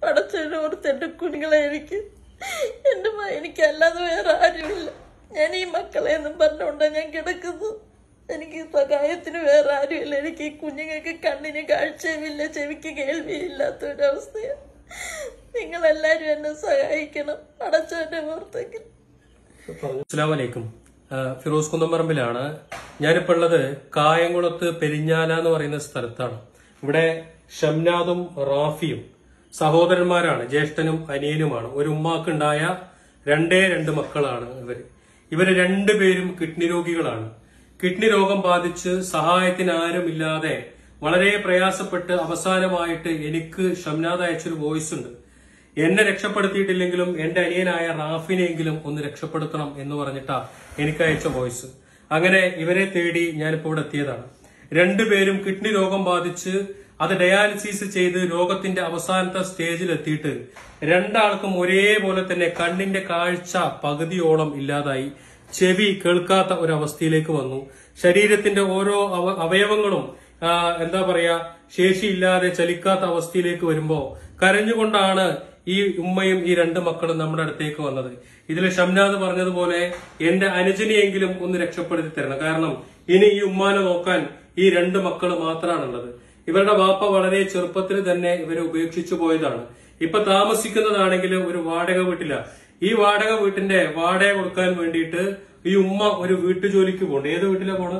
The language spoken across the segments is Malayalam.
പടച്ചോർത്ത് എന്റെ കുഞ്ഞുങ്ങളെ എനിക്ക് എന്റെ മ എനിക്കല്ലാതെ വേറെ ആരുമില്ല ഞാൻ ഈ മക്കളെ എന്നും പറഞ്ഞുകൊണ്ടാണ് ഞാൻ കിടക്കുന്നത് എനിക്ക് സഹായത്തിന് വേറെ ആരുമില്ല എനിക്ക് ഈ കുഞ്ഞുങ്ങൾക്ക് കണ്ണിന് കാഴ്ചയുമില്ല ചെവിക്ക് കേൾവിയില്ലാത്ത ഒരവസ്ഥയാണ് നിങ്ങളെല്ലാരും എന്നെ സഹായിക്കണം പടച്ചോന്റെ പുറത്തേക്ക് അസ്സലാമലൈക്കും ആ, ഫിറോസ് കുന്നമ്പറമ്പിലാണ് ഞാനിപ്പോൾ ഉള്ളത് കായംകുളത്ത് പെരിഞ്ഞാല എന്ന് പറയുന്ന സ്ഥലത്താണ് ഇവിടെ ഷംനാദും റാഫിയും സഹോദരന്മാരാണ് ജ്യേഷ്ഠനും അനിയനുമാണ് ഒരു ഉമ്മാക്കുണ്ടായ രണ്ടേ രണ്ട് മക്കളാണ് ഇവര് ഇവര് രണ്ടുപേരും കിഡ്നി രോഗികളാണ് കിഡ്നി രോഗം ബാധിച്ച് സഹായത്തിന് ആരുമില്ലാതെ വളരെ പ്രയാസപ്പെട്ട് അവസാനമായിട്ട് എനിക്ക് ഷംനാദ് അയച്ചൊരു വോയിസ് ഉണ്ട് എന്നെ രക്ഷപ്പെടുത്തിയിട്ടില്ലെങ്കിലും എന്റെ അനിയനായ റാഫിനെയെങ്കിലും ഒന്ന് രക്ഷപ്പെടുത്തണം എന്ന് പറഞ്ഞിട്ടാ എനിക്ക് അയച്ച വോയിസ് അങ്ങനെ ഇവരെ തേടി ഞാനിപ്പോ ഇവിടെ എത്തിയതാണ് രണ്ടുപേരും കിഡ്നി രോഗം ബാധിച്ച് അത് ഡയാലിസിസ് ചെയ്ത് രോഗത്തിന്റെ അവസാനത്തെ സ്റ്റേജിൽ എത്തിയിട്ട് രണ്ടാൾക്കും ഒരേപോലെ തന്നെ കണ്ണിന്റെ കാഴ്ച പകുതിയോളം ഇല്ലാതായി ചെവി കേൾക്കാത്ത ഒരു അവസ്ഥയിലേക്ക് വന്നു ശരീരത്തിന്റെ ഓരോ അവ- അവയവങ്ങളും ആ, എന്താ പറയാ ശേഷിയില്ലാതെ ചലിക്കാത്ത അവസ്ഥയിലേക്ക് വരുമ്പോ കരഞ്ഞുകൊണ്ടാണ് ഈ ഉമ്മയും ഈ രണ്ട് മക്കളും നമ്മുടെ അടുത്തേക്ക് വന്നത് ഇതിൽ ഷംനാദ് പറഞ്ഞതുപോലെ എന്റെ അനുജനെയെങ്കിലും ഒന്ന് രക്ഷപ്പെടുത്തി തരണം കാരണം ഇനി ഈ ഉമ്മാനെ നോക്കാൻ ഈ രണ്ട് മക്കൾ മാത്രമാണുള്ളത് ഇവരുടെ വാപ്പ വളരെ ചെറുപ്പത്തിൽ തന്നെ ഇവരെ ഉപേക്ഷിച്ചു പോയതാണ് ഇപ്പൊ താമസിക്കുന്നതാണെങ്കിൽ ഒരു വാടക വീട്ടില ഈ വാടക വീട്ടിന്റെ വാടക കൊടുക്കാൻ വേണ്ടിയിട്ട് ഈ ഉമ്മ ഒരു വീട്ടുജോലിക്ക് പോകണം ഏത് വീട്ടിലാ പോണ്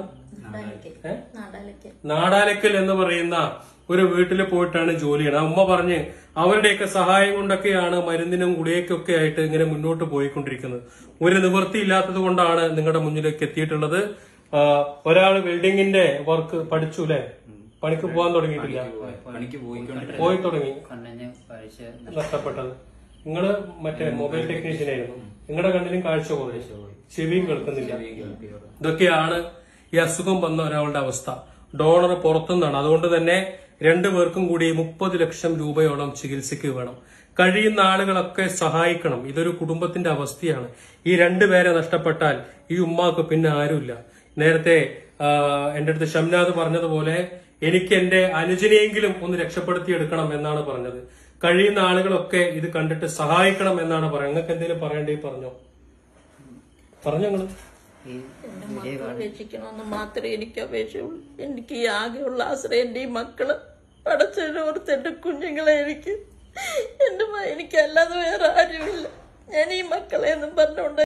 ഏ? നാടാലക്കൽ എന്ന് പറയുന്ന ഒരു വീട്ടിൽ പോയിട്ടാണ് ജോലി ചെയ്യണം ആ ഉമ്മ പറഞ്ഞ് അവരുടെയൊക്കെ സഹായം കൊണ്ടൊക്കെയാണ് മരുന്നിനും ഗുളികയ്ക്കൊക്കെ ആയിട്ട് ഇങ്ങനെ മുന്നോട്ട് പോയിക്കൊണ്ടിരിക്കുന്നത് ഒരു നിവൃത്തി ഇല്ലാത്തത് കൊണ്ടാണ് നിങ്ങളുടെ മുന്നിലേക്ക് എത്തിയിട്ടുള്ളത് ആ, ഒരാള് ബിൽഡിങ്ങിന്റെ വർക്ക് പഠിച്ചു അല്ലെ പണിക്ക് പോകാൻ തുടങ്ങിയിട്ടില്ല പണിക്ക് പോയിക്കൊണ്ടിരുന്ന പോയി തുടങ്ങി കണ്ണിന് കാഴ്ച നഷ്ടപ്പെട്ടത് നിങ്ങള് മറ്റേ മൊബൈൽ ടെക്നീഷ്യൻ ആയിരുന്നു നിങ്ങളുടെ കണ്ണിനും കാഴ്ച പോയി ചെവിയും കേൾക്കുന്നില്ല ഇതൊക്കെയാണ് ഈ അസുഖം വന്ന ഒരാളുടെ അവസ്ഥ ഡോണർ പുറത്തുനിന്നാണ് അതുകൊണ്ട് തന്നെ രണ്ടു പേർക്കും കൂടി മുപ്പത് ലക്ഷം രൂപയോളം ചികിത്സയ്ക്ക് വേണം കഴിയുന്ന ആളുകളൊക്കെ സഹായിക്കണം ഇതൊരു കുടുംബത്തിന്റെ അവസ്ഥയാണ് ഈ രണ്ടുപേരെ നഷ്ടപ്പെട്ടാൽ ഈ ഉമ്മാക്ക് പിന്നെ ആരുമില്ല നേരത്തെ ആ, എന്റെ അടുത്ത് ഷംനാഥ് പറഞ്ഞതുപോലെ എനിക്ക് എന്റെ അനുജനെയെങ്കിലും ഒന്ന് രക്ഷപ്പെടുത്തിയെടുക്കണം എന്നാണ് പറഞ്ഞത് കഴിയുന്ന ആളുകളൊക്കെ ഇത് കണ്ടിട്ട് സഹായിക്കണം എന്നാണ് പറയുന്നത് നിങ്ങൾക്ക് എന്തെങ്കിലും പറയണ്ടേ പറഞ്ഞോ പറഞ്ഞോ നിങ്ങള് ഈ എന്റെ മക്കളെ രക്ഷിക്കണമെന്ന് മാത്രമേ എനിക്ക് അപേക്ഷയുള്ളൂ എനിക്ക് ഈ ആകെയുള്ള ആശ്രയം എന്റെ ഈ മക്കള് പടച്ചോർത്ത് എന്റെ കുഞ്ഞുങ്ങളെ എനിക്ക് എന്റെ മ- എനിക്കല്ലാതെ വേറെ ആരുമില്ല ഞാൻ ഈ മക്കളെ എന്നും പറഞ്ഞുകൊണ്ട്